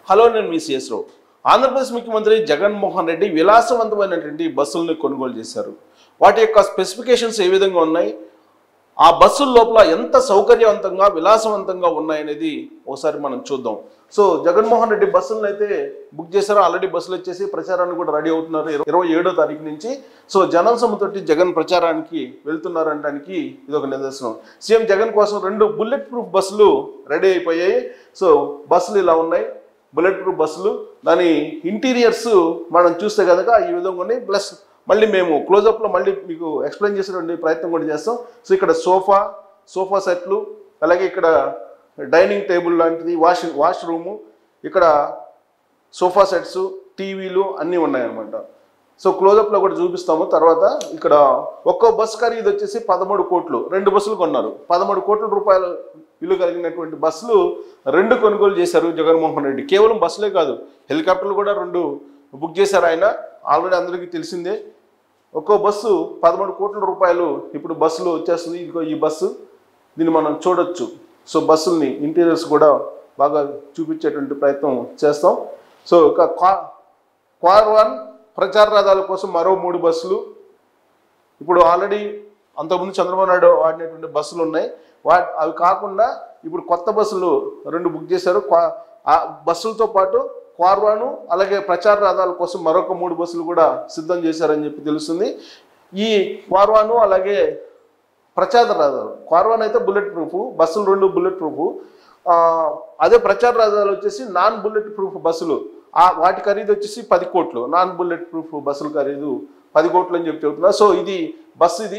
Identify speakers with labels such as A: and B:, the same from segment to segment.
A: Hello నేను మీ CS రావు ఆంధ్రప్రదేశ్ ముఖ్యమంత్రి జగన్మోహన్ రెడ్డి విలాసవంతమైనటువంటి బస్సులను కొనుగోలు చేశారు వాటి యొక్క స్పెసిఫికేషన్స్ ఏ విధంగా ఉన్నాయి ఆ బస్సుల లోపల ఎంత సౌకర్యవంతంగా విలాసవంతంగా ఉన్నాయనేది ఒకసారి మనం చూద్దాం సో జగన్మోహన్ రెడ్డి బస్సులను అయితే బుక్ చేశారు ఆల్రెడీ బస్సులు వచ్చేసి ప్రచారానికి కూడా రెడీ అవుతున్నారు ఇరవై- ఇరవై ఏడో తారీఖు నుంచి సో జనం సొమ్ముతోటి జగన్ ప్రచారానికి వెళ్తున్నారు అనడానికి ఇది ఒక నిదర్శనం సీఎం జగన్ కోసం రెండు బుల్లెట్ ప్రూఫ్ బస్సులు రెడీ అయిపోయాయి సో బస్సులు ఇలా ఉన్నాయి బుల్లెట్ ప్రూఫ్ బస్సులు దాని ఇంటీరియర్స్ మనం చూస్తే కనుక ఈ విధంగా ఉన్నాయి ప్లస్ మళ్ళీ మేము క్లోజప్లో మళ్ళీ మీకు ఎక్స్ప్లెయిన్ చేసేటువంటి ప్రయత్నం కూడా చేస్తాం సో ఇక్కడ సోఫా సోఫా సెట్లు అలాగే ఇక్కడ డైనింగ్ టేబుల్ లాంటిది వాష్ వాష్ రూము ఇక్కడ సోఫా సెట్స్ టీవీలు అన్నీ ఉన్నాయన్నమాట సో క్లోజప్లో కూడా చూపిస్తాము తర్వాత ఇక్కడ ఒక్కో బస్ ఖరీదు వచ్చేసి పదమూడు కోట్లు రెండు బస్సులు కొన్నారు పదమూడు కోట్ల రూపాయలు విలువ కలిగినటువంటి బస్సులు రెండు కొనుగోలు చేశారు జగన్మోహన్ రెడ్డి కేవలం బస్సులే కాదు హెలికాప్టర్లు కూడా రెండు బుక్ చేశారు ఆయన ఆల్రెడీ అందరికీ తెలిసిందే ఒక్కో బస్సు పదమూడు కోట్ల రూపాయలు ఇప్పుడు బస్సులో వచ్చేస్తుంది ఇదిగో ఈ బస్సు దీన్ని మనం చూడొచ్చు సో బస్సుల్ని ఇంటీరియర్స్ కూడా బాగా చూపించేటువంటి ప్రయత్నం చేస్తాం సో ఇక కా క్వార్ వన్ ప్రచార రథాల కోసం మరో మూడు బస్సులు ఇప్పుడు ఆల్రెడీ అంతకుముందు చంద్రబాబు నాయుడు వాడినటువంటి బస్సులు ఉన్నాయి వా అవి కాకుండా ఇప్పుడు కొత్త బస్సులు రెండు బుక్ చేశారు క్వా- ఆ బస్సులతో పాటు క్వార్వాను అలాగే ప్రచార రథాల కోసం మరొక మూడు బస్సులు కూడా సిద్ధం చేశారని చెప్పి తెలుస్తుంది ఈ క్వార్వాను అలాగే ప్రచార రథాలు కార్వాన్ అయితే బుల్లెట్ ప్రూఫ్ బస్సులు రెండు బుల్లెట్ ప్రూఫ్ ఆ, అదే ప్రచార రథాలు వచ్చేసి నాన్ బుల్లెట్ ప్రూఫ్ బస్సులు ఆ వాటి ఖరీదు వచ్చేసి పది కోట్లు నాన్ బుల్లెట్ ప్రూఫ్ బస్సుల ఖరీదు పది కోట్లు అని చెప్పి చెబుతున్నా సో ఇది బస్సు ఇది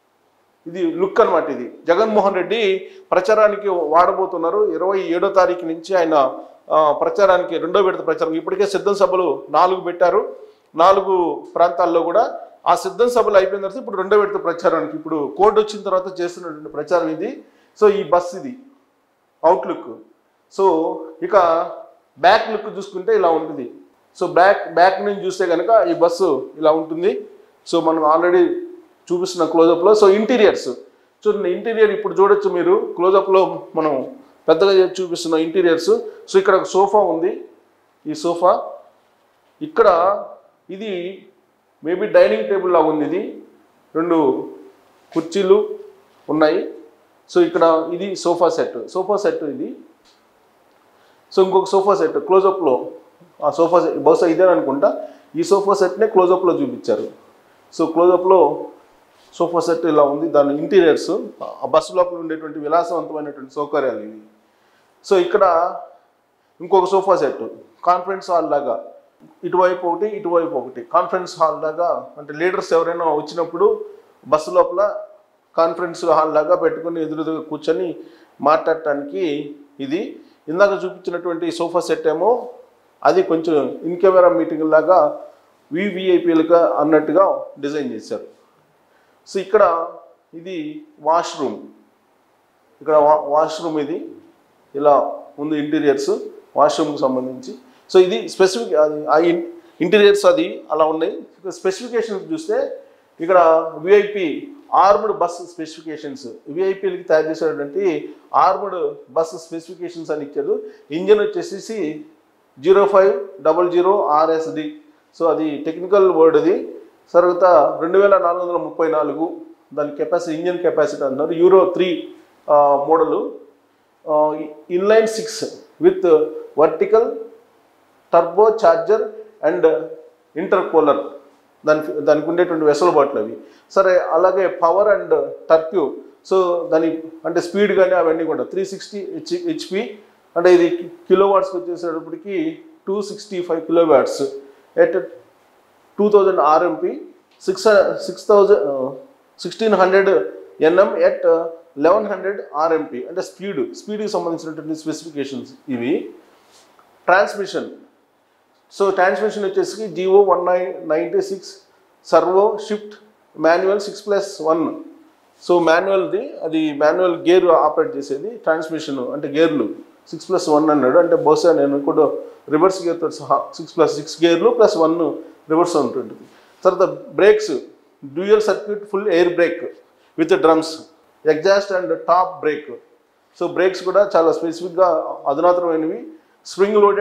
A: ఇది లుక్ అన్నమాట ఇది జగన్మోహన్ రెడ్డి ప్రచారానికి వాడబోతున్నారు ఇరవై ఏడో తారీఖు నుంచి ఆయన ఆ, ప్రచారానికి రెండో విడత ప్రచారం ఇప్పటికే సిద్ధం సభలు నాలుగు పెట్టారు నాలుగు ప్రాంతాల్లో కూడా ఆ సిద్ధం సభలు అయిపోయిన తర్వాత ఇప్పుడు రెండో విడత ప్రచారానికి ఇప్పుడు కోడ్ వచ్చిన తర్వాత చేస్తున్నటువంటి ప్రచారం ఇది సో ఈ బస్ ఇది అవుట్లుక్ సో ఇక బ్యాక్ లుక్ చూసుకుంటే ఇలా ఉంటుంది సో బ్యాక్ బ్యాక్ నుంచి చూస్తే కనుక ఈ బస్సు ఇలా ఉంటుంది సో మనం ఆల్రెడీ చూపిస్తున్న క్లోజప్లో సో ఇంటీరియర్స్ చూడండి ఇంటీరియర్ ఇప్పుడు చూడొచ్చు మీరు క్లోజప్లో మనం పెద్దగా చేసి చూపిస్తున్న ఇంటీరియర్స్ సో ఇక్కడ ఒక సోఫా ఉంది ఈ సోఫా ఇక్కడ ఇది మేబీ డైనింగ్ టేబుల్ లాగా ఉంది ఇది రెండు కుర్చీలు ఉన్నాయి సో ఇక్కడ ఇది సోఫా సెట్ సోఫా సెట్ ఇది సో ఇంకొక సోఫా సెట్ క్లోజప్లో ఆ సోఫా సెట్ బహుశా ఇదే అనుకుంటా ఈ సోఫా సెట్నే క్లోజప్లో చూపించారు సో క్లోజప్లో సోఫా సెట్ ఇలా ఉంది దాని ఇంటీరియర్స్ ఆ బస్సు లోపల ఉండేటువంటి విలాసవంతమైనటువంటి సౌకర్యాలు ఇవి సో ఇక్కడ ఇంకొక సోఫా సెట్ కాన్ఫరెన్స్ హాల్ లాగా ఇటువైపు ఒకటి ఇటువైపు ఒకటి కాన్ఫరెన్స్ హాల్ లాగా అంటే లీడర్స్ ఎవరైనా వచ్చినప్పుడు బస్సు లోపల కాన్ఫరెన్స్ హాల్ లాగా పెట్టుకుని ఎదురుగా కూర్చొని మాట్లాడటానికి ఇది ఇందాక చూపించినటువంటి సోఫా సెట్ ఏమో అది కొంచెం ఇన్ కెమెరా మీటింగ్ లాగా వివిఐపీలుగా అన్నట్టుగా డిజైన్ చేశారు సో ఇక్కడ ఇది వాష్రూమ్ ఇక్కడ వా- వాష్రూమ్ ఇది ఇలా ఉంది ఇంటీరియర్స్ వాష్రూమ్కి సంబంధించి సో ఇది స్పెసిఫిక్ అది ఆ ఇన్- ఇంటీరియర్స్ అది అలా ఉన్నాయి ఇక స్పెసిఫికేషన్స్ చూస్తే ఇక్కడ విఐపి ఆర్మ్డ్ బస్ స్పెసిఫికేషన్స్ విఐపీలకి తయారు చేసేటువంటి ఆర్మ్డ్ బస్ స్పెసిఫికేషన్స్ అని ఇచ్చారు ఇంజన్ వచ్చేసి zero five double zero RSD so అది టెక్నికల్ వర్డ్ అది తర్వాత రెండు వేల నాలుగు వందల ముప్పై నాలుగు దాని కెపాసిటీ ఇంజన్ కెపాసిటీ అంటున్నారు euro three model inline six with vertical turbo charger and intercooler దాని దానికి ఉండేటువంటి వెసులుబాట్లు అవి సరే అలాగే పవర్ అండ్ టర్క్యూ సో దాని అంటే స్పీడ్ కానీ అవన్నీ కూడా త్రీ సిక్స్టీ హెచ్ హెచ్పి అంటే ఇది కిలో వాట్స్కి వచ్చేసేటప్పటికి two sixty five kilo watts at two thousand RMP six six thousand sixteen hundred NM at eleven hundred RMP అంటే స్పీడ్ స్పీడ్కి సంబంధించినటువంటి స్పెసిఫికేషన్స్ ఇవి ట్రాన్స్మిషన్ సో ట్రాన్స్మిషన్ వచ్చేసి GO one nine ninety six servo shift manual six plus one so మాన్యువల్ది అది manual gear operate చేసేది transmission అంటే గేర్లు సిక్స్ ప్లస్ వన్ అన్నాడు అంటే బహుశా నేను కూడా రివర్స్ గేర్తో సహా సిక్స్ ప్లస్ సిక్స్ గేర్లు ప్లస్ వన్ రివర్స్ ఉంటుంటుంది తర్వాత brakes dual circuit full air brake with drums exhaust and top brake so brakes కూడా చాలా స్పెసిఫిక్గా అధునాతనమైనవి spring loaded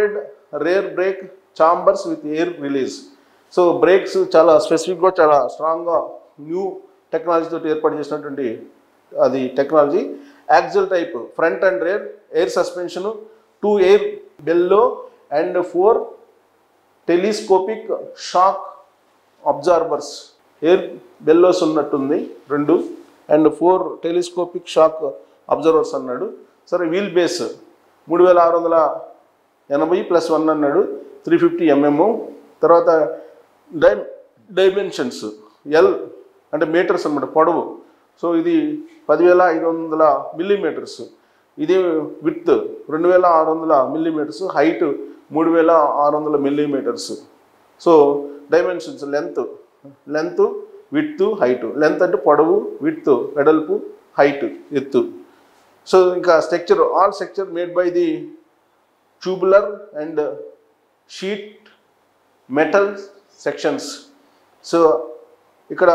A: rear brake chambers with air release so brakes చాలా స్పెసిఫిక్గా చాలా స్ట్రాంగ్గా న్యూ టెక్నాలజీ తోటి ఏర్పాటు చేసినటువంటి అది technology axle type front and rear air suspension two air bellow and four telescopic shock absorbers air bellows ఉన్నట్టుంది రెండు and four telescopic shock absorbers అన్నాడు సరే వీల్ బేస్ మూడు వేల ఆరు వందల ఎనభై ప్లస్ వన్ అన్నాడు త్రీ ఫిఫ్టీ ఎంఎం తర్వాత డై డైమెన్షన్స్ ఎల్ అంటే మీటర్స్ అన్నమాట పొడవు సో ఇది పదివేల ఐదు వందల మిల్లీమీటర్స్ ఇది విత్ రెండు వేల ఆరు వందల మిల్లీమీటర్స్ హైట్ మూడు వేల ఆరు వందల millimetres so dimensions length length with height length అంటే పొడవు విత్ వెడల్పు హైట్ ఎత్తు సో ఇంకా structure all structure made by the tubular and sheet metal sections so ఇక్కడ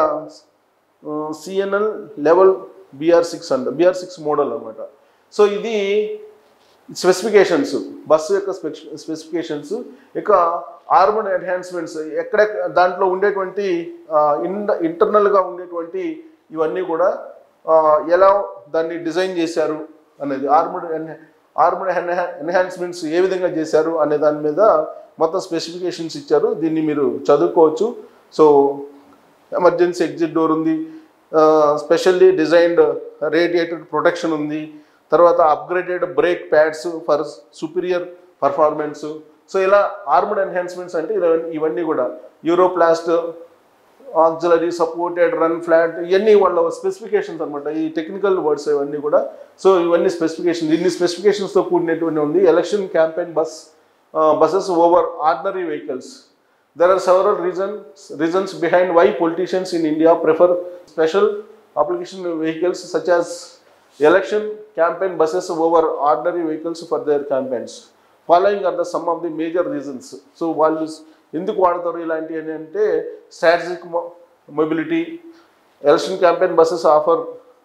A: సిఎన్ఎల్ లెవెల్ బిఆర్ సిక్స్ అంట బిఆర్ సిక్స్ మోడల్ అనమాట సో ఇది specifications bus యొక్క స్పెసిఫికేషన్స్ ఇక ఆర్మడ్ ఎన్హాన్స్మెంట్స్ ఎక్కడ దాంట్లో ఉండేటువంటి ఇన్ ఇంటర్నల్గా ఉండేటువంటి ఇవన్నీ కూడా ఆ, ఎలా దాన్ని డిజైన్ చేశారు అనేది ఆర్మడ్ ఆర్మడ్ ఎన్హాన్స్మెంట్స్ ఏ విధంగా చేశారు అనే దాని మీద మొత్తం స్పెసిఫికేషన్స్ ఇచ్చారు దీన్ని మీరు చదువుకోవచ్చు సో ఎమర్జెన్సీ ఎగ్జిట్ డోర్ ఉంది స్పెషల్లీ డిజైన్డ్ రేడియేటెడ్ ప్రొటెక్షన్ ఉంది తర్వాత upgraded brake pads for superior performance so ఇలా ఆర్మడ్ ఎన్హాన్స్మెంట్స్ అంటే ఇలా ఇవన్నీ కూడా Europlast auxiliary supported run flat ఇవన్నీ వాళ్ళ స్పెసిఫికేషన్స్ అనమాట ఈ టెక్నికల్ వర్డ్స్ ఇవన్నీ కూడా సో ఇవన్నీ స్పెసిఫికేషన్స్ ఇన్ని స్పెసిఫికేషన్స్తో కూడినటువంటి ఉంది election campaign bus buses over ordinary vehicles There are several reasons reasons behind why politicians in India prefer special application vehicles such as election campaign buses over ordinary vehicles for their campaigns. Following are the some of the major reasons. So వాళ్ళు ఎందుకు వాడతారు ఇలాంటివి అని అంటే strategic mobility election campaign buses offer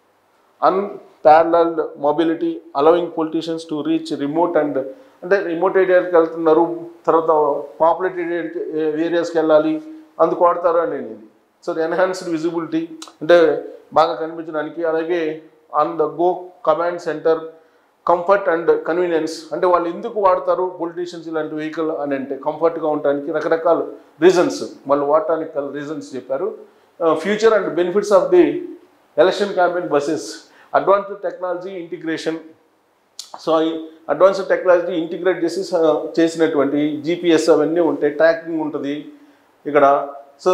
A: unparalleled mobility allowing politicians to reach remote and అంటే remote ఏరియాకి వెళ్తున్నారు తర్వాత పాపులేటెడ్ ఏరియాస్కి వెళ్ళాలి అందుకు వాడతారు అని ఇది సో ఎన్హాన్స్డ్ విజిబిలిటీ అంటే బాగా కనిపించడానికి అలాగే on the go command centre comfort and convenience అంటే వాళ్ళు ఎందుకు వాడతారు పొలిటీషియన్స్ ఇలాంటి వెహికల్ అని అంటే కంఫర్ట్గా ఉండడానికి రకరకాల రీజన్స్ వాళ్ళు వాడటానికి గల రీజన్స్ చెప్పారు future and benefits of the election campaign buses advanced technology integration so ఈ అడ్వాన్స్డ్ టెక్నాలజీ ఇంటిగ్రేట్ చేసి స- చేసినటువంటి జీపీఎస్ అవన్నీ ఉంటాయి ట్రాకింగ్ ఉంటుంది ఇక్కడ so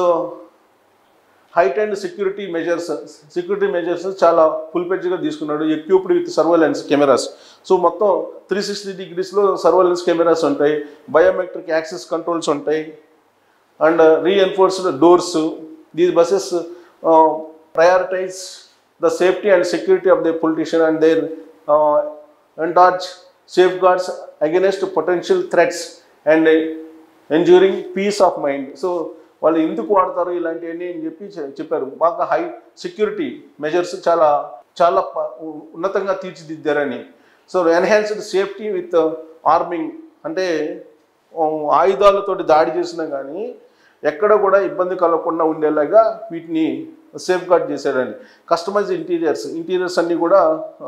A: height and security measures security measures చాలా ఫుల్ పేజ్గా తీసుకున్నాడు equipped with surveillance cameras so మొత్తం త్రీ సిక్స్టీ డిగ్రీస్లో సర్వేలెన్స్ కెమెరాస్ ఉంటాయి బయోమెట్రిక్ యాక్సెస్ కంట్రోల్స్ ఉంటాయి and reinforced doors these buses prioritise the safety and security of the politician and there entourage safeguards against potential threats and ensuring peace of mind so వాళ్ళు ఎందుకు వాడతారు ఇలాంటివన్నీ అని చెప్పి చె- చెప్పారు బాగా హై సెక్యూరిటీ మెజర్స్ చాలా చాలా ప- ఉ- ఉన్నతంగా తీర్చిదిద్దారని so enhanced safety with arming అంటే ఆ, ఆయుధాలతోటి దాడి చేసినా కానీ ఎక్కడ కూడా ఇబ్బంది కలగకుండా ఉండేలాగా వీటిని సేఫ్ గార్డ్ చేశాడని కస్టమైజ్ ఇంటీరియర్స్ ఇంటీరియర్స్ అన్నీ కూడా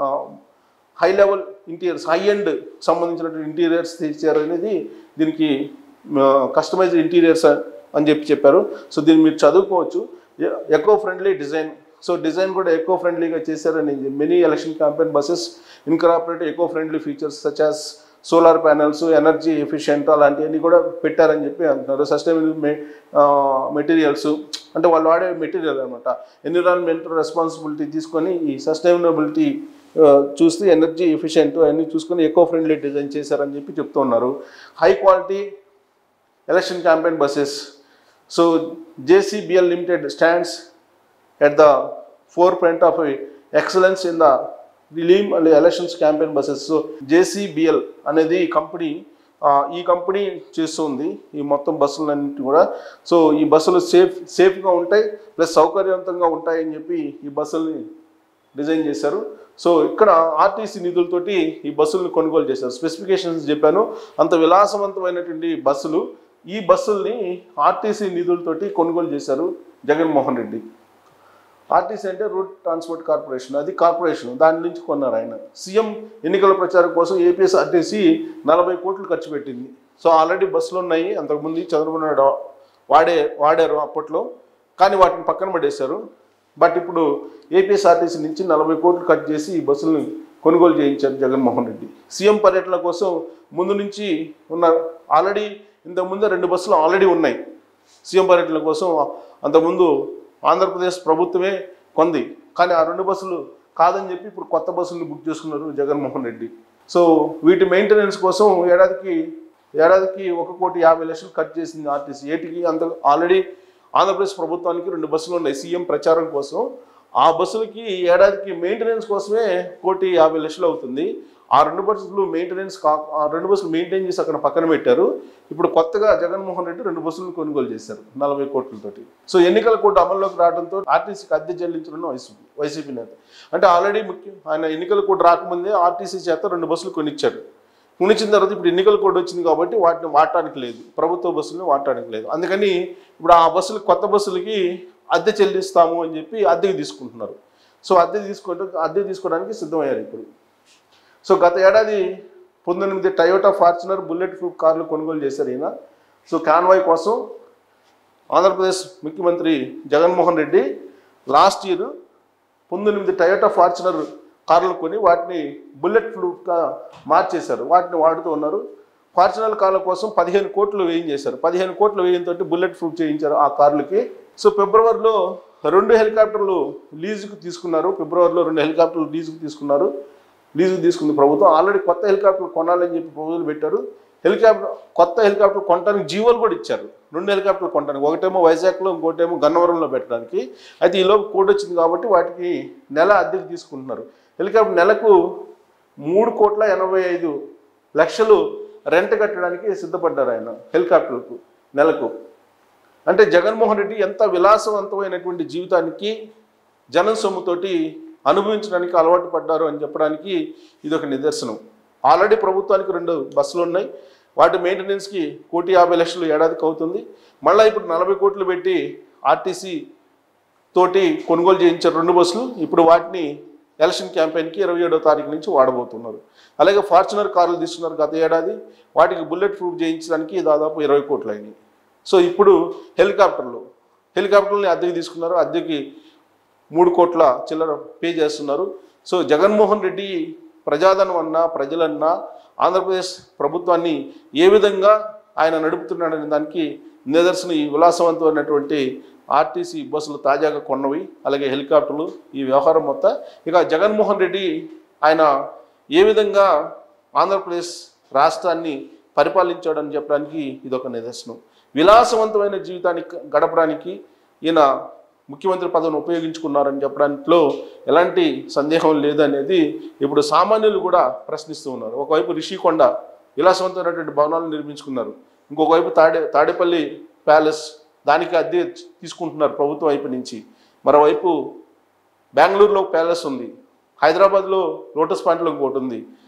A: high level interiors high end సంబంధించినటువంటి ఇంటీరియర్స్ తీశారు అనేది దీనికి కస్టమైజ్ ఇంటీరియర్స్ అని చెప్పి చెప్పారు సో దీన్ని మీరు చదువుకోవచ్చు eco friendly design so design కూడా ఎకో ఫ్రెండ్లీగా చేశారని many election campaign buses incorporate eco friendly features such as solar panels energy efficient అలాంటివన్నీ కూడా పెట్టారని చెప్పి అంటున్నారు సస్టైనబుల్ మెటీరియల్స్ అంటే వాళ్ళు వాడే మెటీరియల్ అనమాట ఎన్విరాన్మెంటల్ రెస్పాన్సిబిలిటీ తీసుకొని ఈ సస్టైనబిలిటీ చూస్తే ఎనర్జీ ఎఫిషియెంట్ అన్నీ చూసుకొని ఎకో ఫ్రెండ్లీ డిజైన్ చేశారని చెప్పి చెప్తూ ఉన్నారు high quality election campaign buses so JCBL limited stands at the forefront of a excellence in the realm and elections campaign buses so JCBL అనేది కంపెనీ ఈ company చేస్తుంది ఈ మొత్తం బస్సులన్నింటి కూడా సో ఈ బస్సులు సేఫ్ సేఫ్గా ఉంటాయి ప్లస్ సౌకర్యవంతంగా ఉంటాయి అని చెప్పి ఈ బస్సుల్ని డిజైన్ చేశారు సో ఇక్కడ ఆర్టీసీ నిధులతోటి ఈ బస్సులను కొనుగోలు చేశారు స్పెసిఫికేషన్స్ చెప్పాను అంత విలాసవంతమైనటువంటి బస్సులు ఈ బస్సుల్ని ఆర్టీసీ నిధులతోటి కొనుగోలు చేశారు జగన్మోహన్ రెడ్డి ఆర్టీసీ అంటే రూట్ ట్రాన్స్పోర్ట్ కార్పొరేషన్ అది కార్పొరేషన్ దాని నుంచి కొన్నారు ఆయన సీఎం ఎన్నికల ప్రచారం కోసం ఏపీఎస్ ఆర్టీసీ నలభై కోట్లు ఖర్చు పెట్టింది సో ఆల్రెడీ బస్సులు ఉన్నాయి అంతకుముందు చంద్రబాబు నాయుడు వాడే వాడారు అప్పట్లో కానీ వాటిని పక్కన పడేశారు బట్ ఇప్పుడు ఏపీఎస్ఆర్టీసీ నుంచి నలభై కోట్లు కట్ చేసి ఈ బస్సులను కొనుగోలు చేయించారు జగన్మోహన్ రెడ్డి సీఎం పర్యటన కోసం ముందు నుంచి ఉన్న ఆల్రెడీ ఇంతకుముందు రెండు బస్సులు ఆల్రెడీ ఉన్నాయి సీఎం పర్యటన కోసం అంతకుముందు ఆంధ్రప్రదేశ్ ప్రభుత్వమే కొంది కానీ ఆ రెండు బస్సులు కాదని చెప్పి ఇప్పుడు కొత్త బస్సులను బుక్ చేసుకున్నారు జగన్మోహన్ రెడ్డి సో వీటి మెయింటెనెన్స్ కోసం ఏడాదికి ఏడాదికి ఒక కోటి యాభై లక్షలు కట్ చేసింది ఆర్టీసీ ఏటికి అంత ఆల్రెడీ ఆంధ్రప్రదేశ్ ప్రభుత్వానికి రెండు బస్సులు ఉన్నాయి సీఎం ప్రచారం కోసం ఆ బస్సులకి ఏడాదికి మెయింటెనెన్స్ కోసమే కోటి యాభై లక్షలు అవుతుంది ఆ రెండు బస్సులు మెయింటెనెన్స్ కా ఆ రెండు బస్సులు మెయింటైన్ చేసి అక్కడ పక్కన పెట్టారు ఇప్పుడు కొత్తగా జగన్మోహన్ రెడ్డి రెండు బస్సులను కొనుగోలు చేశారు నలభై కోట్లతోటి సో ఎన్నికల కోర్టు అమల్లోకి రావడంతో ఆర్టీసీకి అద్దె చెల్లించడం వైసీపీ వైసీపీ నేత అంటే ఆల్రెడీ ముఖ్యం ఆయన ఎన్నికల కోర్టు రాకముందే ఆర్టీసీ చేత రెండు బస్సులు కొనిచ్చాడు కొనిచ్చిన తర్వాత ఇప్పుడు ఎన్నికల కోడ్ వచ్చింది కాబట్టి వాటిని వాడటానికి లేదు ప్రభుత్వ బస్సులను వాడటానికి లేదు అందుకని ఇప్పుడు ఆ బస్సులు కొత్త బస్సులకి అద్దె చెల్లిస్తాము అని చెప్పి అద్దెకి తీసుకుంటున్నారు సో అద్దె తీసుకుంటే అద్దె తీసుకోవడానికి సిద్ధమయ్యారు ఇప్పుడు సో గత ఏడాది పంతొమ్మిది టయోటా ఫార్చునర్ బుల్లెట్ ప్రూఫ్ కార్లు కొనుగోలు చేశారు ఈయన సో కాన్వాయ్ కోసం ఆంధ్రప్రదేశ్ ముఖ్యమంత్రి జగన్మోహన్ రెడ్డి లాస్ట్ ఇయర్ పంతొమ్మిది టయోటా ఫార్చునర్ కార్లు కొని వాటిని బుల్లెట్ ప్రూఫ్గా మార్చేశారు వాటిని వాడుతూ ఉన్నారు ఫార్చునర్ కార్ల కోసం పదిహేను కోట్లు వేయించేశారు పదిహేను కోట్లు వేయంతో బుల్లెట్ ప్రూఫ్ చేయించారు ఆ కార్లకి సో ఫిబ్రవరిలో రెండు హెలికాప్టర్లు లీజుకు తీసుకున్నారు ఫిబ్రవరిలో రెండు హెలికాప్టర్లు లీజుకు తీసుకున్నారు లీజుకు తీసుకుంది ప్రభుత్వం ఆల్రెడీ కొత్త హెలికాప్టర్లు కొనాలని చెప్పి ప్రపోజల్ పెట్టారు హెలికాప్టర్ కొత్త హెలికాప్టర్ కొనడానికి జీవోలు కూడా ఇచ్చారు రెండు హెలికాప్టర్లు కొనడానికి ఒకటేమో వైజాగ్లో ఇంకోటేమో గన్నవరంలో పెట్టడానికి అయితే ఈలోపు కోడ్ వచ్చింది కాబట్టి వాటికి నెల అద్దెకు తీసుకుంటున్నారు హెలికాప్టర్ నెలకు మూడు కోట్ల ఎనభై ఐదు లక్షలు రెంట్ కట్టడానికి సిద్ధపడ్డారు ఆయన హెలికాప్టర్లకు నెలకు అంటే జగన్మోహన్ రెడ్డి ఎంత విలాసవంతమైనటువంటి జీవితానికి జనం సొమ్ముతోటి అనుభవించడానికి అలవాటు పడ్డారు అని చెప్పడానికి ఇది ఒక నిదర్శనం ఆల్రెడీ ప్రభుత్వానికి రెండు బస్సులు ఉన్నాయి వాటి మెయింటెనెన్స్కి కోటి యాభై లక్షలు ఏడాదికి అవుతుంది మళ్ళీ ఇప్పుడు నలభై కోట్లు పెట్టి ఆర్టీసీ తోటి కొనుగోలు చేయించారు రెండు బస్సులు ఇప్పుడు వాటిని ఎలక్షన్ క్యాంపెయిన్కి ఇరవై ఏడో తారీఖు నుంచి వాడబోతున్నారు అలాగే ఫార్చునర్ కార్లు తీసుకున్నారు గత ఏడాది వాటికి బుల్లెట్ ప్రూఫ్ చేయించడానికి దాదాపు ఇరవై కోట్లు అయినాయి సో ఇప్పుడు హెలికాప్టర్లు హెలికాప్టర్ని అద్దెకి తీసుకున్నారు అద్దెకి మూడు కోట్ల చిల్లర పే చేస్తున్నారు సో జగన్మోహన్ రెడ్డి ప్రజాధనం అన్నా ప్రజలన్నా ఆంధ్రప్రదేశ్ ప్రభుత్వాన్ని ఏ విధంగా ఆయన నడుపుతున్నాడనే దానికి నిదర్శనం ఈ విలాసవంతమైనటువంటి ఆర్టీసీ బస్సులు తాజాగా కొన్నవి అలాగే హెలికాప్టర్లు ఈ వ్యవహారం మొత్తం ఇక జగన్మోహన్ రెడ్డి ఆయన ఏ విధంగా ఆంధ్రప్రదేశ్ రాష్ట్రాన్ని పరిపాలించాడని చెప్పడానికి ఇదొక నిదర్శనం విలాసవంతమైన జీవితాన్ని గడపడానికి ఈయన ముఖ్యమంత్రి పదవిని ఉపయోగించుకున్నారని చెప్పడంలో ఎలాంటి సందేహం లేదనేది ఇప్పుడు సామాన్యులు కూడా ప్రశ్నిస్తూ ఉన్నారు ఒకవైపు రిషికొండ విలాసవంతమైనటువంటి భవనాలు నిర్మించుకున్నారు ఇంకొక వైపు తాడే తాడేపల్లి ప్యాలెస్ దానికి అద్దె తీసుకుంటున్నారు ప్రభుత్వం వైపు నుంచి మరోవైపు బెంగళూరులో ఒక ప్యాలెస్ ఉంది హైదరాబాద్లో లోటస్ పాయింట్లో ఇంకోటి ఉంది